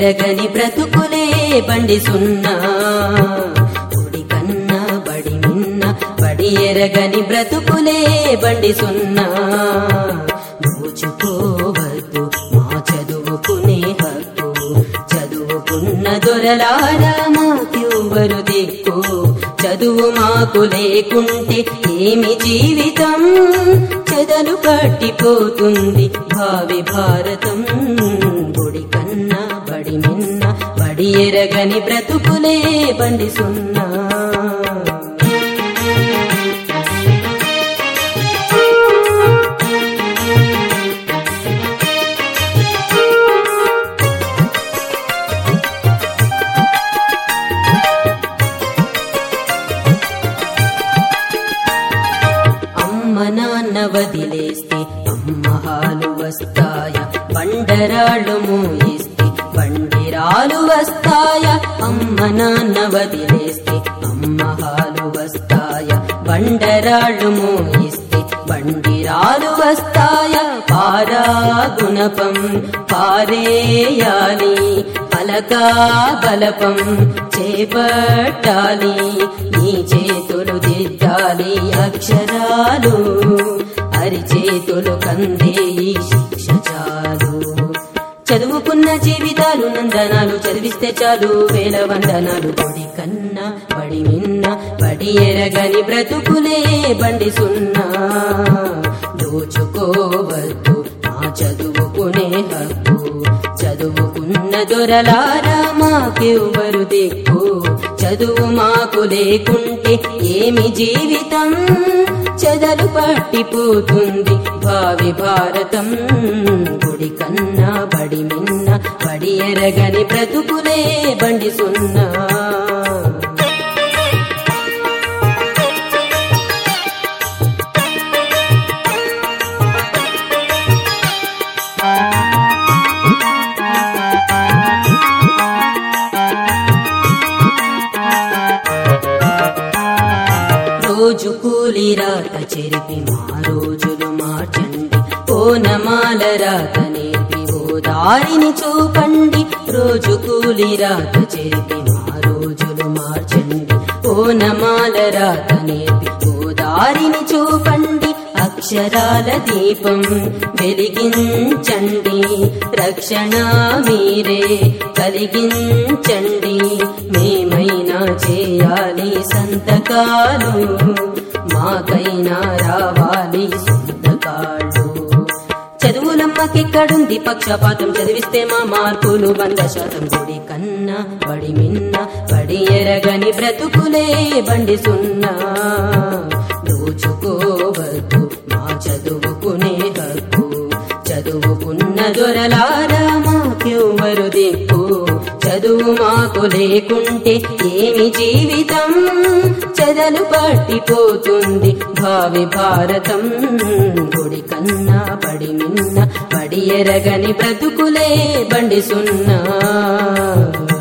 ఎరగని బ్రతుకులే బండి సున్నా గుడి కన్నా బడి మిన్న బడి ఎరగని బ్రతుకులే బండి సున్నా దోచుకోవద్దు మా చదువుకునే హక్కు చదువుకున్న దొరలారా మాకెవ్వరు దిక్కు చదువు మాకు లేకుంటే ఏమి జీవితం చెదలు పట్టిపోతుంది భావి భారతం గుడి కన్నా బడి మిన్న బడి ఎరగని బ్రతుకులే బండి సున్నా అమ్మ నాన్న వదిలేస్తే అమ్మహాలు వస్తాయ బండరాళ్ళు మోయిస్తే బండిరాలు వస్తాయ అమ్మ నాన్న వదిలేస్తే అమ్మహాలు వస్తాయ బండరాళ్ళు మోయిస్తే బండిరాలు వస్తాయ పారా గుణపం పారేయాలి పలకా బలపం చేపట్టాలి నీ చేతులు దిద్దాలి అక్షరాలు అరిచేతులు కందే ఈ శిక్ష చాలు చదువుకున్న జీవితాలు నందనాలు చదివిస్తే చాలు వేల వందనాలు పొడి కన్నా బడి మిన్న బడి ఎరగని బ్రతుకులే బండి సున్నా దోచుకోవద్దు మా చదువుకునే హక్కు చదువుకున్న దొరలారా మాకెవ్వరు దిక్కు చదువు మాకు లేకుంటే ఏమి జీవితం చెదలు పట్టిపోతుంది భావి భారతం గుడి కన్నా బడి మిన్న బడి ఎరగని బ్రతుకులే బండి సున్నా రోజు కూలి రాత చెరిపి మా రోజులు మార్చండి ఓనమాల రాత నేర్పి ఓ దారిని చూపండి రోజు కూలి రాత చెరిపి మా రోజులు మార్చండి ఓనమాల రాత నేర్పి ఓ దారిని చూపండి అక్షరాల దీపం వెలిగించండి రక్షణ మీరే కలిగించండి మేమైనా చేయాలి సంతకాలు మాకైనా రావాలి సంతకాలు చదువులమ్మకెక్కడుంది పక్షపాతం చదివిస్తే మా మార్కులు వంద శాతం గుడి కన్నా బడి మిన్న బడి ఎరగని బ్రతుకులే బండి సున్నా దోచుకోవద్దు మా చదువుకునే హక్కు చదువుకున్న దొరలారా మాకెవ్వరు దిక్కు చదువు మాకు లేకుంటే ఏమి జీవితం చెదలు పట్టిపోతుంది భావి భారతం గుడి కన్నా బడి మిన్న బడి ఎరగని బ్రతుకులే బండి సున్నా